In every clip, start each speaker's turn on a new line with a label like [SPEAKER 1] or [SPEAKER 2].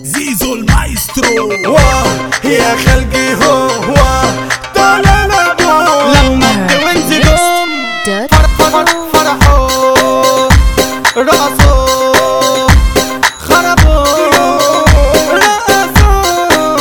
[SPEAKER 1] زيزو المايسترو
[SPEAKER 2] واه يا خلقي هو واه طالع لابو
[SPEAKER 3] لما التوينز جم
[SPEAKER 4] دوت
[SPEAKER 3] فر- فرحوا رقصوا خربوا رقصوا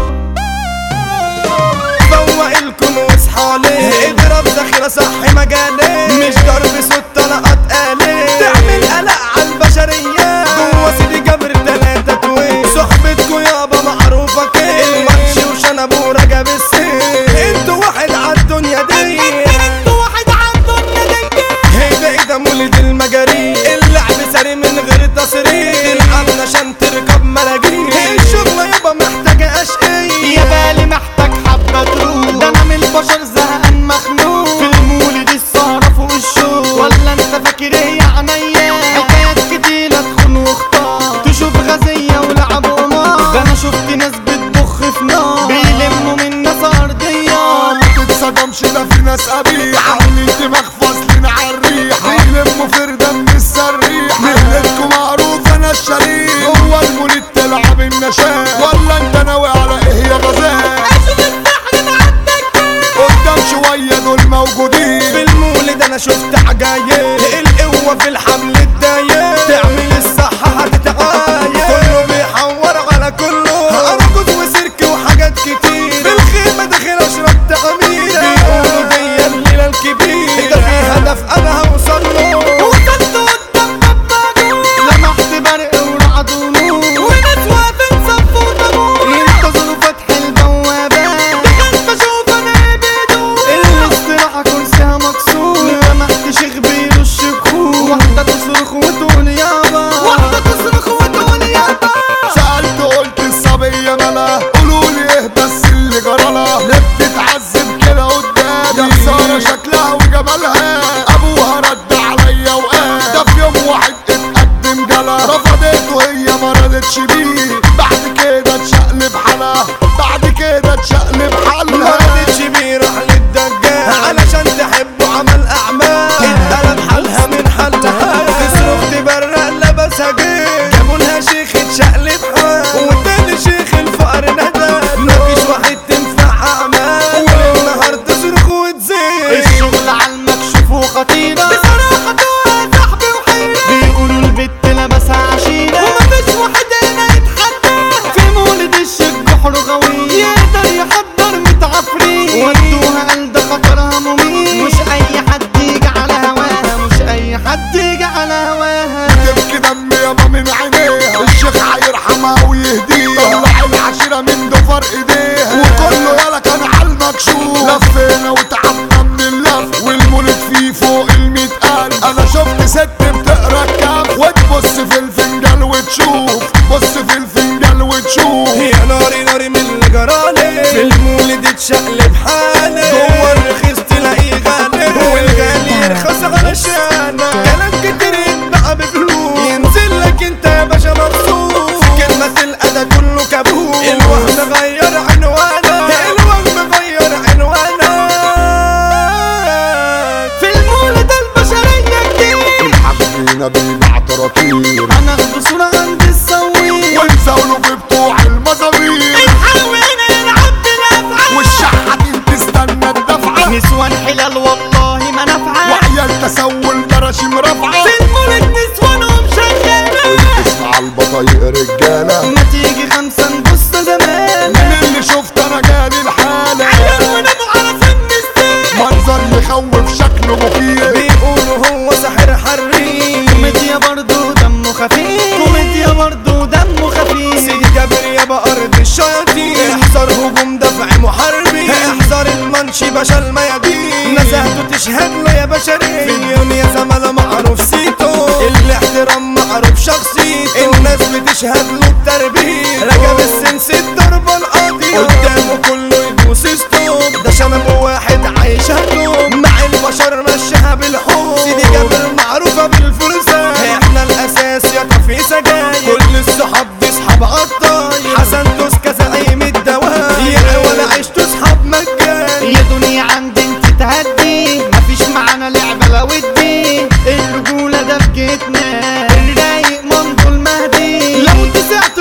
[SPEAKER 2] فوق الكون واصحى ليه اضرب ذخيرة صح مجالي مش ضرب صوت طلقات آلي تعمل قلق على البشرية جوا سيدي جبر تلاتة كويس صحبتكوا يابا معروفة كده الماتش وشنب ورجب السيف انتوا واحد عالدنيا دي
[SPEAKER 3] انتوا واحد عالدنيا دي
[SPEAKER 2] هيدا ايدا مولد المجاري اللعب سري من غير تصريح تلعب عشان تركب ملاجين الشغلة يابا محتاجة اشقية
[SPEAKER 3] يا بالي محتاج حبة تروح ده انا من البشر زهقان مخنوق في المولد السهرة فوق الشوق ولا انت فاكر ايه يا عينيا حكايات كتيرة تخون واختار تشوف غزية ولعب قمار ده انا شفت ناس بتبخ في نار بيلموا من ناس ارضية
[SPEAKER 5] ما تتصدمش ده في ناس قبيحة عاملين دماغ فاصلين عالريحة بيلموا فردة من السريحة مهنتكم معروف انا الشريك جوه المولد تلعب النشاء ولا انت ناوي على ايه يا غزال
[SPEAKER 3] اشوف السحر معدك
[SPEAKER 5] قدام شوية دول موجودين
[SPEAKER 2] في المولد انا شفت عجايب القوة في الحمل الدايب تعمل الصح هتتعايب كله بيحور على كله ارجوز وسيرك وحاجات كتير في الخيمة داخل اشرب تعمير بيقولوا دي الليلة الكبيرة ده في هدف انا هوصل له
[SPEAKER 3] وصلت قدام بابا لمحت برق ورعد ونور وناس واقفين صفوا طابور ينتظروا فتح البوابات دخلت اشوف انا ايه بيدور الاستراحة كرسيها مكسور لمحت شيخ بيرش بخور واحدة تصرخ وتقول يابا واحدة تصرخ وتقول يابا
[SPEAKER 5] سألت قلت الصبية ملا قولوا لي ايه بس اللي جرالها ليه بتتعذب كده قدامي يا خسارة شكلها وجمالها ابوها رد عليا وقال ده في يوم واحد اتقدم جلا رفضته هي ما رضتش بيه بعد كده اتشقلب حالها بعد كده اتشقلب
[SPEAKER 2] ما
[SPEAKER 5] حالها
[SPEAKER 2] رضتش بيه راح للدجال علشان تحبه عمل اعمال اتقلب حالها من حلها تصرخ تبرق لبسها جيل جابوا لها شيخ اتشقلب حال والتاني شيخ الفقر ندى مفيش واحد تنفع اعمال وللنهار تصرخ وتزيد
[SPEAKER 3] الشغل على المكشوف وخطيرة بصراحة يا صاحبي وحيرة بيقولوا البت لابسها عشيرة ومفيش واحد هنا يتحدى في مولد الشيخ جحر غوي يقدر يحضر متعفرين ودوها قال ده خطرها مميت مش أي حد يجي على هواها مش أي حد يجي على هواها
[SPEAKER 5] تبكي دم يابا من عينيها الشيخ هيرحمها ويهديها طلع العشيرة من ضفر ايديها وكله يالا كان على المكشوف لفينا وتعبنا من اللف والمولد فيه فوق الميت ألف انا شفت ست بتقرا الكف وتبص في الفنجان وتشوف بص في الفنجان وتشوف
[SPEAKER 2] يا ناري ناري من اللي جرالي في المولد اتشقلب حالي جوه الرخيص تلاقيه غالي والغالي يرخص علشان كلام كتير يتباع بفلوس ينزل لك انت يا باشا مبسوط كلمة الأذى كله كابوس الوهم غير عنوانك الوهم غير عنوانك
[SPEAKER 3] في المولد البشرية كتير
[SPEAKER 5] الحمدينا بيبع طراطير
[SPEAKER 3] هناخد صورة عند السويق
[SPEAKER 5] ونزاولوا في بتوع المزامير
[SPEAKER 3] حاولنا نلعب بالأفعال
[SPEAKER 5] والشحاتين تستنى الدفعة
[SPEAKER 3] نسوان حلال والله ما نفعل
[SPEAKER 5] وعيال تسول براشم رفعة
[SPEAKER 3] في المولد نسوانهم شغالة
[SPEAKER 5] اسمع البطايق رجالة
[SPEAKER 3] ما تيجي خمسة نبص زمان
[SPEAKER 5] من اللي شفت انا جالي الحالة
[SPEAKER 3] عيال ونبقى على سن السن
[SPEAKER 5] منظر يخوف شكله مخيف
[SPEAKER 2] بيقولوا هو ساحر حريف
[SPEAKER 3] كوميديا برضو دمه خفيف كوميديا برضو دمه خفيف
[SPEAKER 2] سيدي جابر يابا ارض الشياطين احذر هجوم دفع محاربين احذر المنشي باشا الميادين نزهته تشهد له يا بشري في الدنيا زملاء معروف سيتو الاحترام معروف شخصيته الناس بتشهد له التربية رجب السنس الضربة القاضية قدامه كله يدوس ستوب ده شنب واحد عايش هدوم مع البشر مشيها بالحب سيدي جابر معروفة بالفرسان احنا الاساس يا كافي سجاير كل الصحاب دي صحاب عطاير حسن توسكا زعيم الدواير يا ولا عشت صحاب مجان
[SPEAKER 3] يا دنيا عندي انت تهدي مفيش معانا لعبة لا ودي الرجولة ده في جيتنا الرايق منظور مهدي لو تسع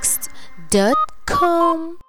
[SPEAKER 4] arabmix.com